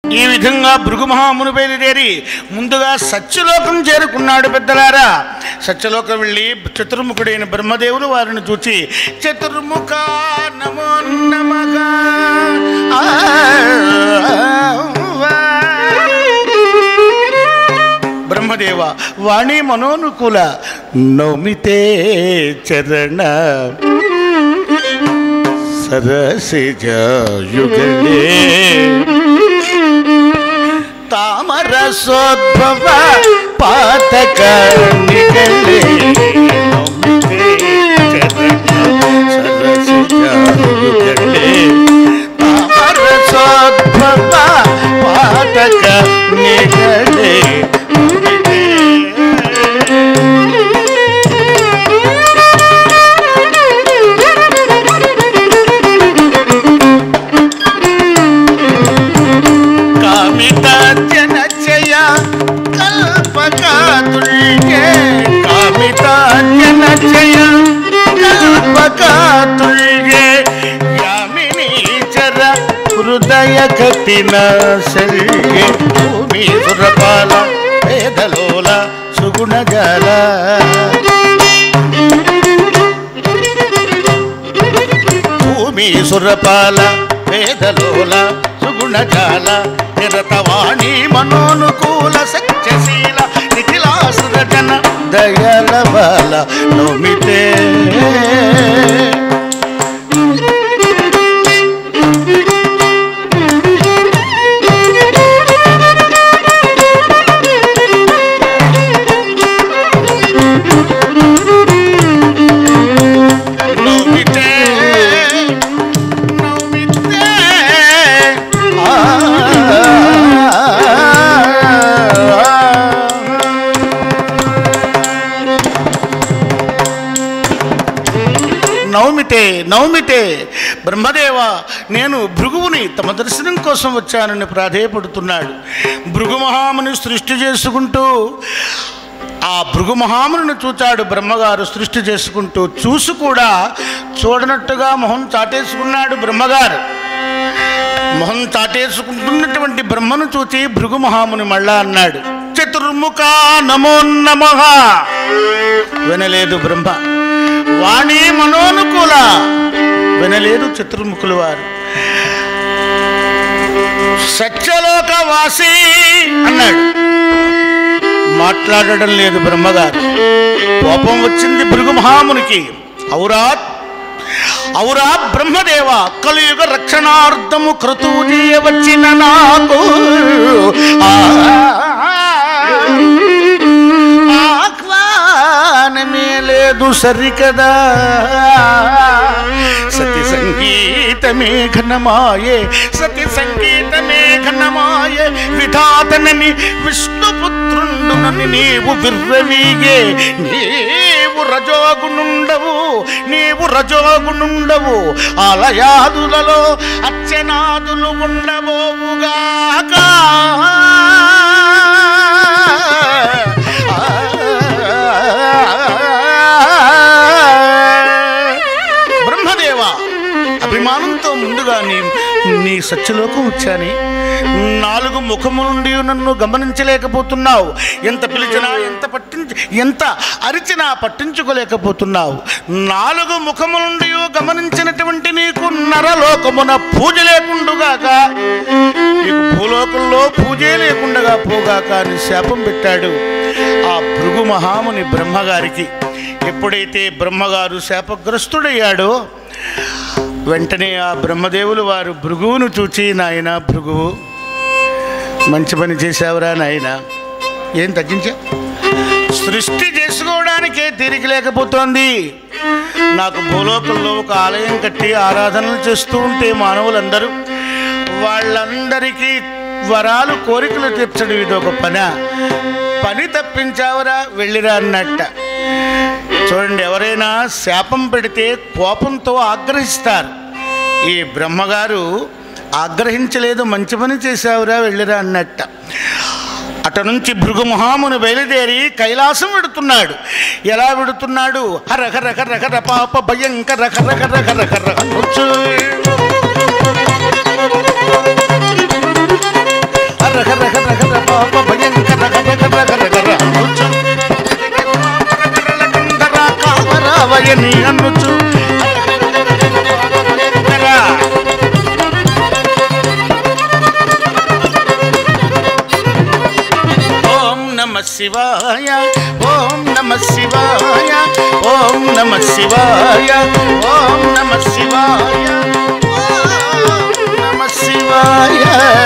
ఈ విధంగా భృగుమహాముని బయలుదేరి ముందుగా సత్యలోకం చేరుకున్నాడు పెద్దలారా సత్యలోకం వెళ్ళి చతుర్ముఖుడైన బ్రహ్మదేవులు వారిని చూచి చతుర్ముఖ నమో నమగా బ్రహ్మదేవ వాణి మనోనుకూల నౌమితే చరణ సరసిజయుగళే ತಾಮರ ಸೋದ್ಭವ ಪಾತಕ ನಿಗಳೆ ನಮಿತೆ ಚರಣ ಸರಸಿಜಯುಗಳೆ ತಾಮರ ಸೋದ್ಭವ ಪಾತಕ ನಿಗಳೆ ನಮಿತೆ ಕಾಮಿತ ಜನಚಯ ಕಲ್ಪಕಾತುಳ್ಗೆ ಕಾಮಿತ ಜನಚಯ ಕಲ್ಪಕಾತುಳ್ಗೆ ಯಾಮಿನಿ ಚರ ಹೃದಯ ಕಟ್ಟಿನ ಸರಿಗೆ ಭೂಮಿ ಸುರಪಾಲ ವೇದಲೋಲ ಸುಗುಣ ಜಲ ಭೂಮಿ ಸುರಪಾಲ ವೇದಲೋಲ ಸುಗುಣಜಾಲ ನಿರತವಾಣಿ ಮನೋನುಕೂಲ ಸತ್ಯಶೀಲ ನಿಖಿಲಾಸುರ ಜನ ದಯಲ ಬಾಲ ನಮಿತೆ ನಮಿತೆ ನಮಿತೆ నవమితే నవమితే బ్రహ్మదేవ నేను భృగువుని తమ దర్శనం కోసం వచ్చానని ప్రాధేయపడుతున్నాడు భృగుమహాముని సృష్టి చేసుకుంటూ ఆ భృగుమహాముని చూచాడు బ్రహ్మగారు సృష్టి చేసుకుంటూ చూసి కూడా చూడనట్టుగా మొహం చాటేసుకున్నాడు బ్రహ్మగారు మొహం చాటేసుకుంటున్నటువంటి బ్రహ్మను చూచి భృగు మహాముని మళ్ళా అన్నాడు చతుర్ముఖ నమో నమ వినలేదు బ్రహ్మ వాణి మనోనుకూల వినలేదు చతుర్ముఖులు వారు సత్యలోక వాసి అన్నాడు మాట్లాడడం లేదు బ్రహ్మగారు కోపం వచ్చింది భృగు మహామునికి ఔరాత్ ఔరా బ్రహ్మదేవ కలియుగ రక్షణార్థము క్రతువు చేయవచ్చిన నాకు ఆ, ఆహ్వానమే లేదు సరికదా సతి సంగీతమే ఘనమాయే సతి సంగీతమే ఘనమాయే విధాతనని విష్ణుపుత్రుండునని నీవు విర్రవీగే నీవు రజోగునుండవు నీవు రజోగునుండవు ఆలయాదులలో అర్చనాదులు ఉండబోవుగాక బ్రహ్మదేవ అభిమానంతో ముందుగా నీ నీ సత్యలోకం వచ్చాని నాలుగు ముఖము నుండి నన్ను గమనించలేకపోతున్నావు ఎంత పిలిచినా ఎంత పట్టించ ఎంత అరిచినా పట్టించుకోలేకపోతున్నావు నాలుగు ముఖము నుండి గమనించినటువంటి నీకు నరలోకమున పూజ లేకుండుగాక నీకు భూలోకంలో పూజే లేకుండగా పోగాక అని శాపం పెట్టాడు ఆ భృగు మహాముని బ్రహ్మగారికి ఎప్పుడైతే బ్రహ్మగారు శాపగ్రస్తుడయ్యాడో వెంటనే ఆ బ్రహ్మదేవులు వారు భృగువును చూచి నాయన భృగువు మంచి పని చేశావురా నాయన ఏం తగ్గించా సృష్టి చేసుకోవడానికే తీరిక లేకపోతోంది నాకు భూలోకంలో ఒక ఆలయం కట్టి ఆరాధనలు చేస్తూ ఉంటే మానవులందరూ వాళ్ళందరికీ వరాలు కోరికలు తీర్చడం ఇది ఒక పని పని తప్పించావురా వెళ్ళిరా అన్నట్ట చూడండి ఎవరైనా శాపం పెడితే కోపంతో ఆగ్రహిస్తారు ఈ బ్రహ్మగారు ఆగ్రహించలేదు మంచి పని చేశావురా వెళ్ళిరా అన్నట్ట అటు నుంచి భృగుమహాముని బయలుదేరి కైలాసం విడుతున్నాడు ఎలా విడుతున్నాడు హర హర హర హర పాప భయంకర హర హర హర హర అనుచు. శివాయ ఓం నమ శివాయ ఓం నమ శివాయ ఓం నమ శివాయ ఓం నమ శివాయ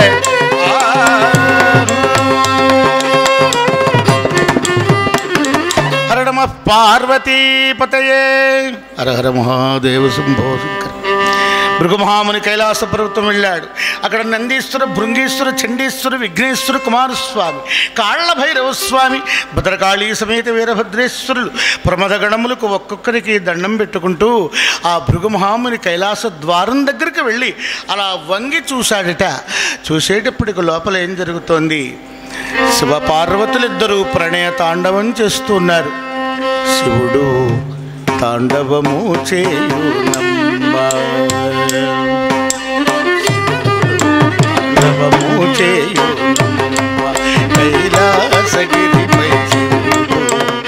హర నమ పార్వతీపతయే హర హర మహాదేవ శంభో శంకర భృగుమహాముని కైలాస పర్వతం వెళ్ళాడు అక్కడ నందీశ్వర భృంగీశ్వర చండీశ్వర విఘ్నేశ్వర కుమారస్వామి కాళ్ళ భైరవ స్వామి భద్రకాళీ సమేత వీరభద్రేశ్వరులు ప్రమద గణములకు ఒక్కొక్కరికి దండం పెట్టుకుంటూ ఆ భృగుమహాముని కైలాస ద్వారం దగ్గరికి వెళ్ళి అలా వంగి చూశాడట చూసేటప్పటికి లోపల ఏం జరుగుతోంది శివపార్వతులిద్దరూ ప్రణయ తాండవం చేస్తున్నారు శివుడు తాండవము చేయునమ్మ తాండవము చేయునమ్మ కైలాసగిరిపై శివుడు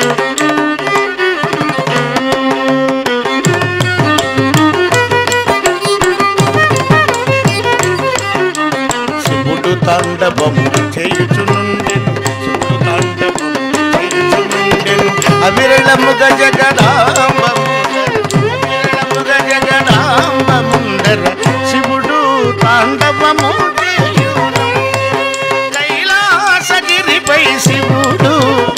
శివుడు తాండవము చేయుచునుండెను శివుడు తాండవము చేయుచునుండెను అవిరళముగ జగదాంబము అవిరళముగ జగదాంబముందర శివుడు తాండవము చేయును కైలాసగిరిపై శివుడు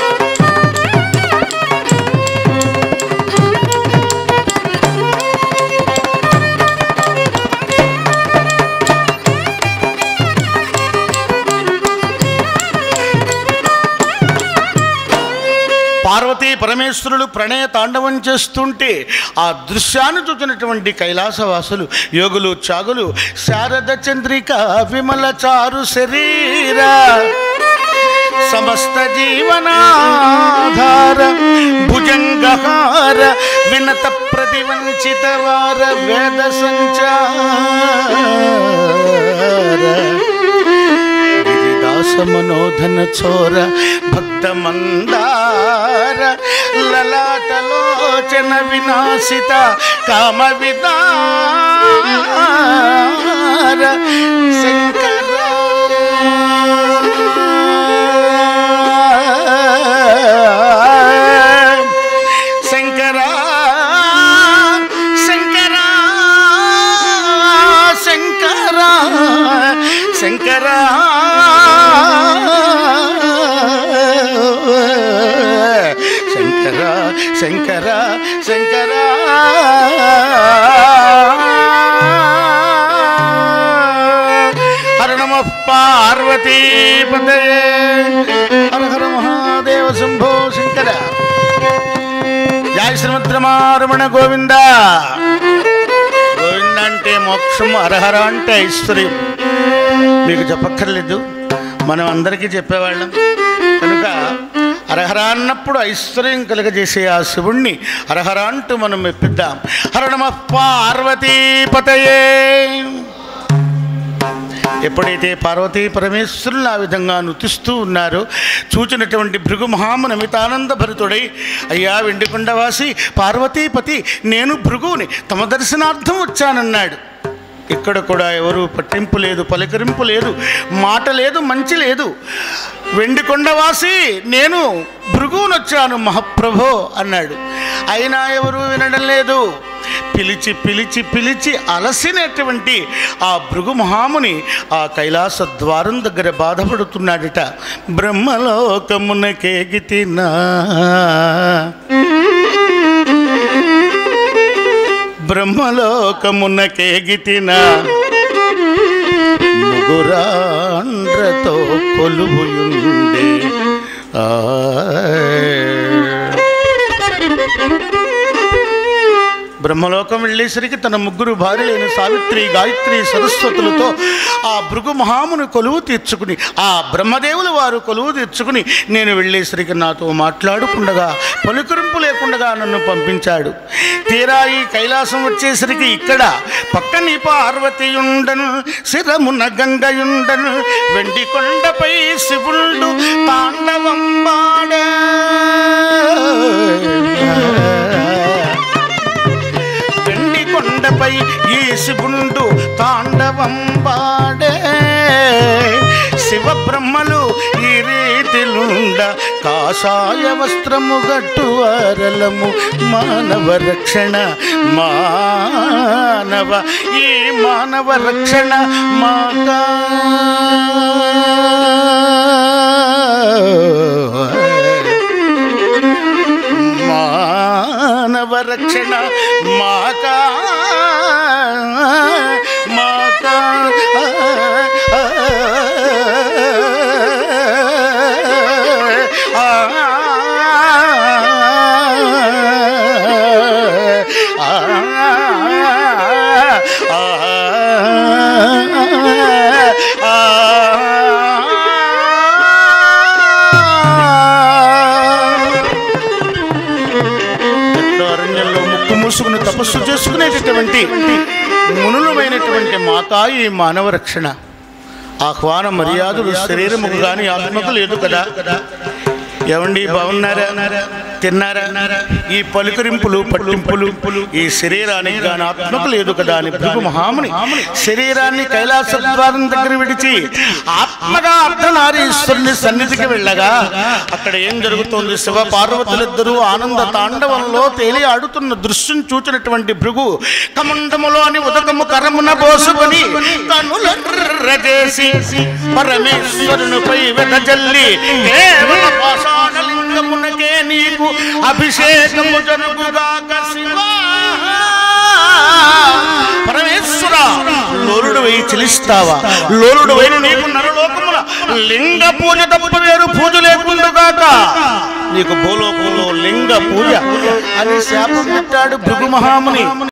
పార్వతీ పరమేశ్వరులు ప్రణయ తాండవం చేస్తుంటే ఆ దృశ్యాన్ని చూసినటువంటి కైలాసవాసులు యోగులు చాగులు శారద చంద్రిక విమల చారు శరీర సమస్త జీవనాధార భుజంగహార వినత ప్రతివంచిత వార వేద సంచార గిరిదాస మనోధన చోర భక్త మందార లలాటలోచన వినాశిత కామ విదార శంకర శంకర శంకర శంకర శంకర శంకర శంకర శంకర హర నమ పార్వతీ పదయే హర హర మహాదేవ శంభో శంకర జయ శ్రీమద్రమారమణ గోవింద గోవింద అంటే మోక్షం అర్హర అంటే ఐశ్వర్యం మీకు చెప్పక్కర్లేదు మనం అందరికీ చెప్పేవాళ్ళం కనుక అర్హర అన్నప్పుడు ఐశ్వర్యం కలుగజేసే ఆ శివుణ్ణి అర్హర అంటూ మనం మెప్పిద్దాం హర నమ పార్వతీపతయే ఎప్పుడైతే పార్వతీ పరమేశ్వరులు ఆ విధంగా నృతిస్తూ ఉన్నారో చూచినటువంటి భృగు మహామునమితానంద భరితుడై అయ్యా వెండికొండవాసి పార్వతీపతి నేను భృగుని తమ దర్శనార్థం వచ్చానన్నాడు ఇక్కడ కూడా ఎవరు పట్టింపు లేదు పలకరింపు లేదు మాట లేదు మంచి లేదు వెండి కొండవాసి నేను భృగునొచ్చాను మహాప్రభో అన్నాడు అయినా ఎవరు వినడం లేదు పిలిచి పిలిచి పిలిచి అలసినటువంటి ఆ భృగు మహాముని ఆ కైలాస ద్వారం దగ్గర బాధపడుతున్నాడట బ్రహ్మలోకమునకేగితినా బ్రహ్మలోకమునకేగితిన ముగురాండ్రతో కొలువుయుండే ఆ బ్రహ్మలోకం వెళ్ళేసరికి తన ముగ్గురు భార్యలైన సావిత్రి గాయత్రి సరస్వతులతో ఆ భృగు మహాముని కొలువు తీర్చుకుని ఆ బ్రహ్మదేవులు వారు కొలువు తీర్చుకుని నేను వెళ్ళేసరికి నాతో మాట్లాడుకుండగా పలుకరింపు లేకుండగా నన్ను పంపించాడు తీరా ఈ కైలాసం వచ్చేసరికి ఇక్కడ పక్కని పార్వతియుండను శిరమున గంగయుండను వెండి కొండపై శివుడు తాండవం వెండి కొండపై ఈ శివుండు తాండవం వాడే శివ బ్రహ్మలు ఈ రీతి చేతిలుండ కాషాయ వస్త్రము గట్టువారలము మానవ రక్షణ మానవ ఈ మానవ రక్షణ మాకా మానవ రక్షణ మాకా మాకా అరణ్యంలో ముక్కు మూసుకుని తపస్సు చేసుకునేటటువంటి మునులమైనటువంటి మాతా ఈ మానవ రక్షణ ఆహ్వాన మర్యాదలు శరీరముకు కానీ ఆత్మకు లేదు కదా ఏమండి బాగున్నారా తిన్నారా ఈ పలుకరింపులు పట్టింపులు ఈ శరీరానికి గాని ఆత్మకు లేదు కదా అని భృగు మహాముని శరీరాన్ని కైలాస ద్వారం దగ్గర విడిచి ఆత్మగా అర్ధనారీశ్వరుని సన్నిధికి వెళ్ళగా అక్కడ ఏం జరుగుతోంది శివ పార్వతులిద్దరూ ఆనంద తాండవంలో తేలి ఆడుతున్న దృశ్యం చూచినటువంటి భృగు కమండములోని ఉదకము కరమున పోసుకొని కనుల చేసి పరమేశ్వరునిపై వెదజల్లి కేవల పాషాణలింగమునకే నీకు అభిషేకము జరుగుగాక శివా పరమేశ్వర లోరుడు వేయి చెలిస్తావా లోరుడు వైన నీకు నరలోకమున లింగ పూజ తప్ప వేరు పూజ లేకుండుగాక నీకు భూలోకంలో లింగ పూజ అని శాపం పెట్టాడు భృగు మహాముని